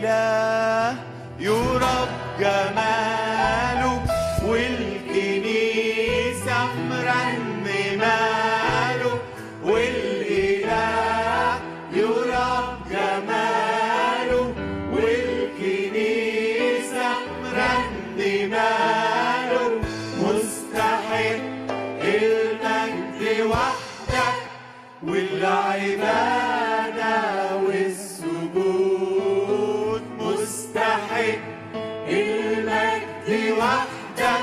والإله يرى جماله والكنيسة مرنماله والإله يرى جماله والكنيسة مرنماله مستحق المجد وحدك والعبادة والسجود مستحق المجد وحدك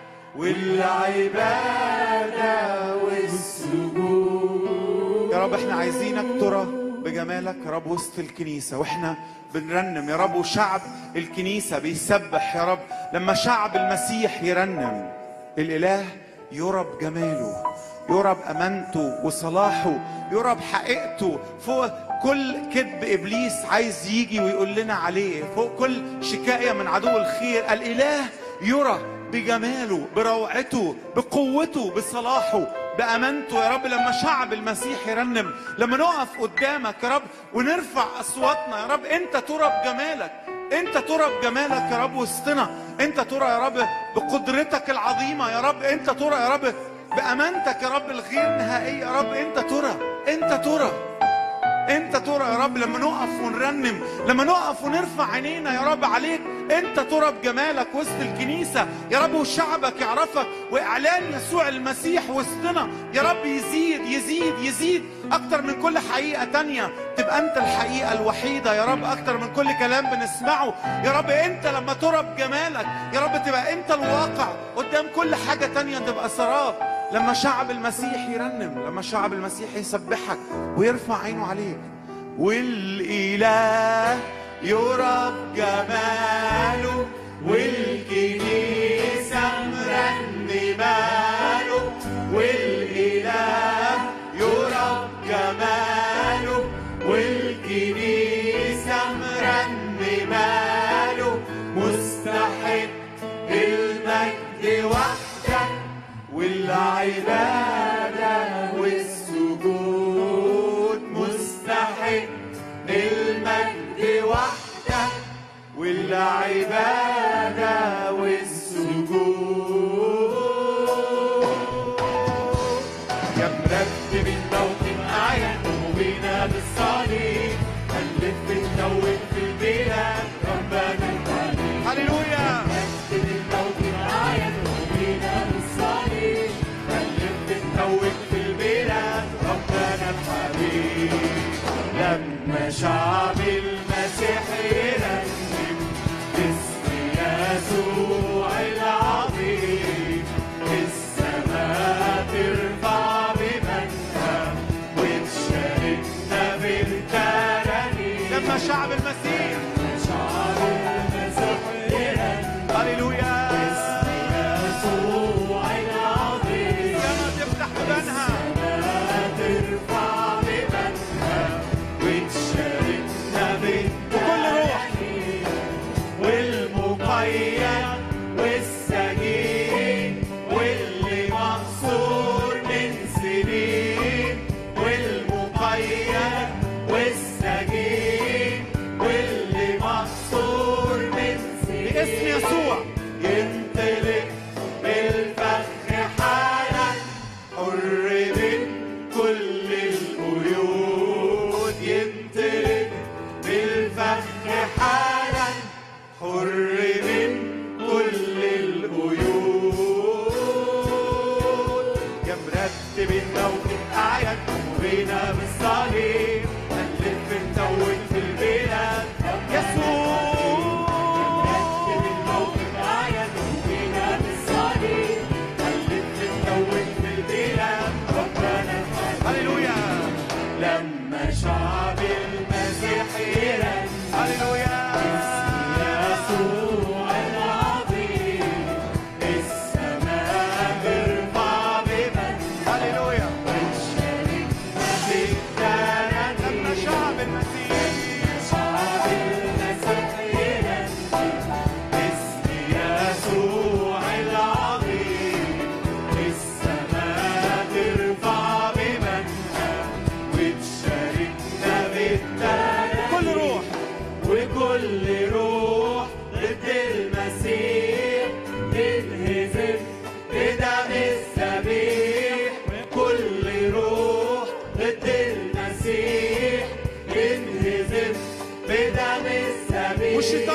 والعبادة والسجود يا رب احنا عايزينك ترى بجمالك يا رب وسط الكنيسة واحنا بنرنم يا رب وشعب الكنيسة بيسبح يا رب لما شعب المسيح يرنم الإله يرى بجماله يرى بأمانته وصلاحه يرى بحقيقته فوق كل كذب إبليس عايز يجي ويقول لنا عليه فوق كل شكاية من عدو الخير الإله يرى بجماله بروعته بقوته بصلاحه بأمانته يا رب لما شعب المسيح يرنم لما نقف قدامك يا رب ونرفع أصواتنا يا رب أنت ترى بجمالك أنت ترى بجمالك يا رب وسطنا أنت ترى يا رب بقدرتك العظيمة يا رب أنت ترى يا رب بأمانتك يا رب الغير نهائية يا رب أنت ترى أنت ترى انت ترى يا رب لما نقف ونرنم لما نقف ونرفع عينينا يا رب عليك انت ترى بجمالك وسط الكنيسة يا رب وشعبك يعرفك واعلان يسوع المسيح وسطنا يا رب يزيد يزيد يزيد اكتر من كل حقيقة تانية تبقى انت الحقيقة الوحيدة يا رب اكتر من كل كلام بنسمعه يا رب انت لما ترى بجمالك يا رب تبقى انت الواقع قدام كل حاجة تانية تبقى سراب لما شعب المسيح يرنم لما شعب المسيح يسبحك ويرفع عينه عليك والإله يرى بجماله والكنيسة مرنماله والإله يرى بجماله والكنيسة مرنماله مستحق المجد وحدك والعبادة والسجود مستحق المجد وحدك والعبادة والسجود يا مرتب الموكب أعين قلوبنا بالصليب هنلف بنتوب في البلاد ربنا الحبيب هللويا مرتب الموكب أعين قلوبنا بالصليب هنلف بنتوب في البلاد ربنا الحبيب لما شعب المسيح يرنم باسم يسوع العظيم السماء ترفع بمنها وتشاركنا بالترانيم لما شعب المسيح شعب المسيح يرنم هللويا باسم يسوع العظيم السماء تفتح بيبانها السماء ترفع بمنها وتشاركنا بكل روح والمقيد والسجين واللي مقصور من سنين والمقيد والسجين واللي مقصور من سنين باسم يسوع ينطلق بالفخ حالا حر من كل القيود ينطلق بالفخ حالا حر من كل القيود يا مرتب الموكب أعياد وبينا بالصليب هنلف نتوج في البلاد يسوع مرتب الموكب أعياد وبينا بالصليب هنلف نتوج في البلاد ربنا هللويا لما شعب المسيح يرن هللويا يسوع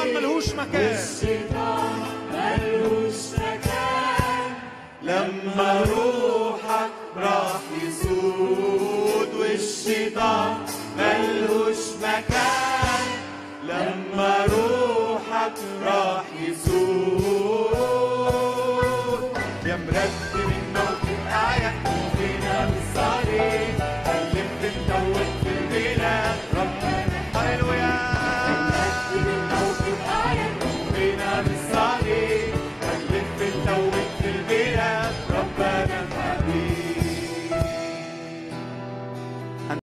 ملهوش مكان الشيطان ملوش مكان لما روحك راح يسود والشيطان